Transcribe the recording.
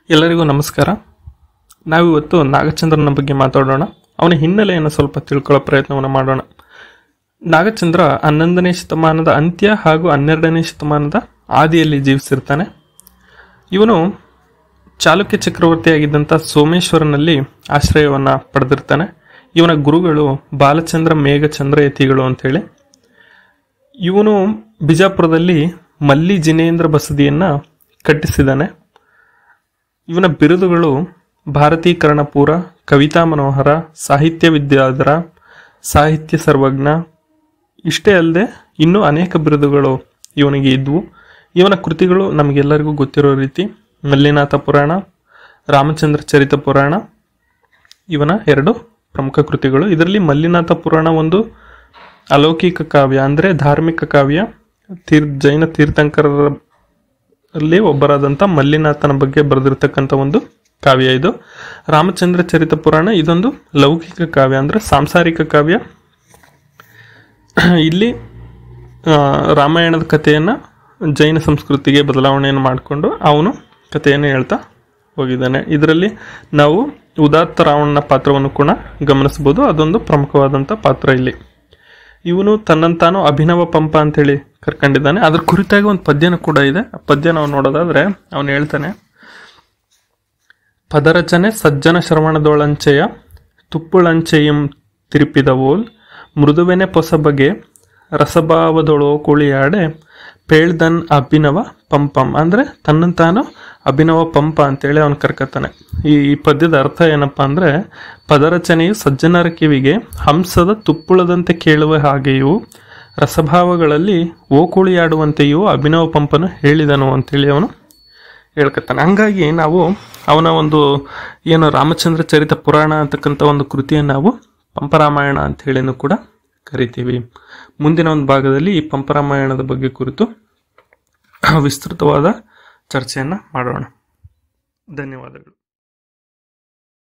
ಎಲ್ಲರಿಗೂ ನಮಸ್ಕಾರ ನಾವಿವತ್ತು ನಾಗಚಂದ್ರನ ಬಗ್ಗೆ ಮಾತಾಡೋಣ ಅವನ ಹಿನ್ನೆಲೆಯನ್ನು ಸ್ವಲ್ಪ ತಿಳ್ಕೊಳ್ಳೋ ಪ್ರಯತ್ನವನ್ನು ಮಾಡೋಣ ನಾಗಚಂದ್ರ ಹನ್ನೊಂದನೇ ಶತಮಾನದ ಅಂತ್ಯ ಹಾಗೂ ಹನ್ನೆರಡನೇ ಶತಮಾನದ ಆದಿಯಲ್ಲಿ ಜೀವಿಸಿರ್ತಾನೆ ಇವನು ಚಾಲುಕ್ಯ ಚಕ್ರವರ್ತಿಯಾಗಿದ್ದಂಥ ಸೋಮೇಶ್ವರನಲ್ಲಿ ಆಶ್ರಯವನ್ನು ಪಡೆದಿರ್ತಾನೆ ಇವನ ಗುರುಗಳು ಬಾಲಚಂದ್ರ ಮೇಘಚಂದ್ರ ಯತಿಗಳು ಅಂತೇಳಿ ಇವನು ಬಿಜಾಪುರದಲ್ಲಿ ಮಲ್ಲಿ ಜಿನೇಂದ್ರ ಬಸದಿಯನ್ನು ಕಟ್ಟಿಸಿದ್ದಾನೆ ಇವನ ಬಿರುದುಗಳು ಭಾರತೀಕರಣ ಪೂರ ಕವಿತಾ ಮನೋಹರ ಸಾಹಿತ್ಯ ವಿದ್ಯಾಧರ ಸಾಹಿತ್ಯ ಸರ್ವಜ್ಞ ಇಷ್ಟೇ ಅಲ್ಲದೆ ಇನ್ನೂ ಅನೇಕ ಬಿರುದುಗಳು ಇವನಿಗೆ ಇದ್ವು ಇವನ ಕೃತಿಗಳು ನಮಗೆಲ್ಲರಿಗೂ ಗೊತ್ತಿರೋ ರೀತಿ ಮಲ್ಲಿನಾಥ ಪುರಾಣ ರಾಮಚಂದ್ರ ಚರಿತ ಪುರಾಣ ಇವನ ಎರಡು ಪ್ರಮುಖ ಕೃತಿಗಳು ಇದರಲ್ಲಿ ಮಲ್ಲಿನಾಥ ಪುರಾಣ ಒಂದು ಅಲೌಕಿಕ ಕಾವ್ಯ ಅಂದರೆ ಧಾರ್ಮಿಕ ಕಾವ್ಯ ತೀರ್ ಜೈನ ತೀರ್ಥಂಕರರ ಅಲ್ಲಿ ಒಬ್ಬರಾದಂಥ ಮಲ್ಲಿನಾಥನ ಬಗ್ಗೆ ಬರೆದಿರ್ತಕ್ಕಂಥ ಒಂದು ಕಾವ್ಯ ಇದು ರಾಮಚಂದ್ರ ಚರಿತ ಪುರಾಣ ಇದೊಂದು ಲೌಕಿಕ ಕಾವ್ಯ ಅಂದರೆ ಸಾಂಸಾರಿಕ ಕಾವ್ಯ ಇಲ್ಲಿ ಆ, ರಾಮಾಯಣದ ಕಥೆಯನ್ನು ಜೈನ ಸಂಸ್ಕೃತಿಗೆ ಬದಲಾವಣೆಯನ್ನು ಮಾಡಿಕೊಂಡು ಅವನು ಕಥೆಯನ್ನು ಹೇಳ್ತಾ ಹೋಗಿದ್ದಾನೆ ಇದರಲ್ಲಿ ನಾವು ಉದಾತ್ತ ರಾವಣನ ಪಾತ್ರವನ್ನು ಕೂಡ ಗಮನಿಸ್ಬೋದು ಅದೊಂದು ಪ್ರಮುಖವಾದಂಥ ಪಾತ್ರ ಇಲ್ಲಿ ಇವನು ತನ್ನಂತಾನು ಅಭಿನವ ಪಂಪ ಅಂತೇಳಿ ಕರ್ಕೊಂಡಿದ್ದಾನೆ ಅದ್ರ ಕುರಿತಾಗಿ ಒಂದು ಪದ್ಯನೂ ಕೂಡ ಇದೆ ಆ ಪದ್ಯ ನಾವು ನೋಡೋದಾದ್ರೆ ಅವನು ಹೇಳ್ತಾನೆ ಪದರಚನೆ ಸಜ್ಜನ ಶ್ರವಣದೊಳಂಚೆಯ ತುಪ್ಪುಳಂಚೆಯಂ ತಿರುಪಿದವೋಲ್ ಮೃದುವೆನೆ ಪೊಸಬಗೆ ರಸಭಾವದೊಳೋ ಕುಳಿಯಾಡೆ ಪೇಳ್ದನ್ ಅಭಿನವ ಪಂಪಂ ಅಂದ್ರೆ ತನ್ನಂತಾನು ಅಭಿನವ ಪಂಪ ಅಂತೇಳಿ ಅವನು ಕರ್ಕತಾನೆ ಈ ಈ ಪದ್ಯದ ಅರ್ಥ ಏನಪ್ಪಾ ಅಂದ್ರೆ ಪದರಚನೆಯು ಸಜ್ಜನರ ಕಿವಿಗೆ ಹಂಸದ ತುಪ್ಪುಳದಂತೆ ಕೇಳುವ ಹಾಗೆಯೂ ರಸಭಾವಗಳಲ್ಲಿ ಓಕುಳಿಯಾಡುವಂತೆಯೂ ಅಭಿನವ ಪಂಪನು ಹೇಳಿದನು ಅಂತೇಳಿ ಅವನು ಹೇಳ್ಕತ್ತಾನೆ ಹಂಗಾಗಿ ನಾವು ಅವನ ಒಂದು ಏನು ರಾಮಚಂದ್ರ ಚರಿತ ಪುರಾಣ ಅಂತಕ್ಕಂಥ ಒಂದು ಕೃತಿಯನ್ನು ನಾವು ಪಂಪರಾಮಾಯಣ ಅಂತ ಹೇಳಿನೂ ಕೂಡ ಕರಿತೀವಿ ಮುಂದಿನ ಒಂದು ಭಾಗದಲ್ಲಿ ಈ ಪಂಪರಾಮಾಯಣದ ಬಗ್ಗೆ ಕುರಿತು ವಿಸ್ತೃತವಾದ ಚರ್ಚೆಯನ್ನು ಮಾಡೋಣ ಧನ್ಯವಾದಗಳು